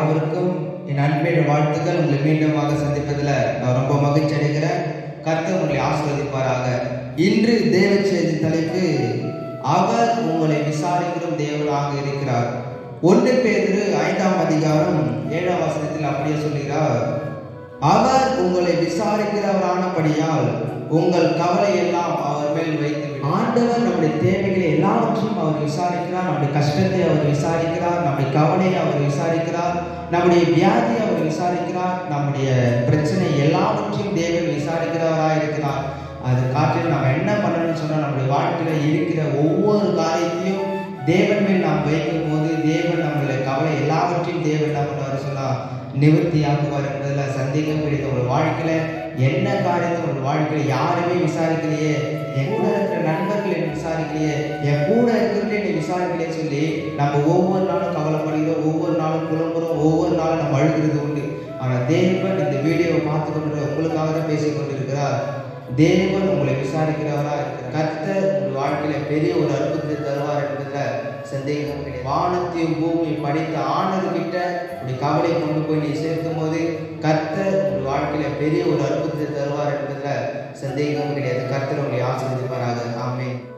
யாவருக்கும் என் அன்பின் வாழ்த்துக்கள் உங்களை மீண்டுமாக சந்திப்பதில் நான் ரொம்ப மகிழ்ச்சி அடைகிறேன் கர்த்தர் உங்களை ஆசீர்வதிப்பாராக இன்று தேவ செய்தி தலைப்பு அவர் உங்களை விசாரிக்கும் தேவனாக இருக்கிறார் ஒன்று பேதுரு ஐந்தாம் அதிகாரம் ஏழாம் வசனத்தில் அப்படியே சொல்கிறார் அவர் உங்களை விசாரிக்கிறவரானபடியால் உங்கள் கவலை எல்லாம் அவர் மேல் வைத்து விடு. ஆண்டவர் நம்முடைய தேவைகளை எல்லாவற்றையும் அவர் விசாரிக்கிறார் நம்முடைய கஷ்டத்தை அவர் விசாரிக்கிறார் நம்முடைய கவலையை அவர் விசாரிக்கிறார் நம்முடைய வியாதியை அவர் விசாரிக்கிறார் நம்முடைய பிரச்சனை எல்லாவற்றையும் தேவன் விசாரிக்கிறவராக இருக்கிறார் அது காட்டில் நம்ம என்ன பண்ணணும்னு சொன்னால் நம்முடைய வாழ்க்கையில இருக்கிற ஒவ்வொரு காரியத்தையும் தேவன் மேல் நாம் வைக்கும் போது தேவன் நம்மளுடைய கவலை எல்லாவற்றையும் தேவன் என்ன பண்ணுவார் சொன்னா நிவர்த்தியாக்குவார் என்பதுல சந்தேகம் கிடையாது உங்கள் வாழ்க்கையில என்ன காரியத்தை உங்கள் வாழ்க்கையில யாருமே விசாரிக்கலையே என் கூட இருக்கிற நண்பர்கள் என்னை விசாரிக்கலையே என் கூட இருக்கிறவங்க என்னை விசாரிக்கலையே சொல்லி நம்ம ஒவ்வொரு நாளும் கவலைப்படுகிறோம் ஒவ்வொரு நாளும் புலம்புறோம் ஒவ்வொரு நாளும் நம்ம அழுகிறது உண்டு ஆனால் தேவன் இந்த வீடியோவை பார்த்து கொண்டு உங்களுக்காக தான் பேசிக் கொண்டிருக்கிறார் தேவன் உங்களை விசாரிக்கிறவரா இருக்கிறார் கர்த்தர் உங்கள் வாழ்க்கையில பெரிய ஒரு அற்புதத்தை தருவார் என்பதுல சந்தேகம் கிடையாது வானத்தையும் பூமியை படைத்த ஆண்டவர்கிட்ட உடைய கவலை கொண்டு போய் நீ சேர்க்கும் போது கர்த்தர் உங்கள் வாழ்க்கையில பெரிய ஒரு அற்புதத்தை தருவார் என்பதுல சந்தேகம் கிடையாது கர்த்தர் உங்களை ஆசீர்வதிப்பாராக ஆமென்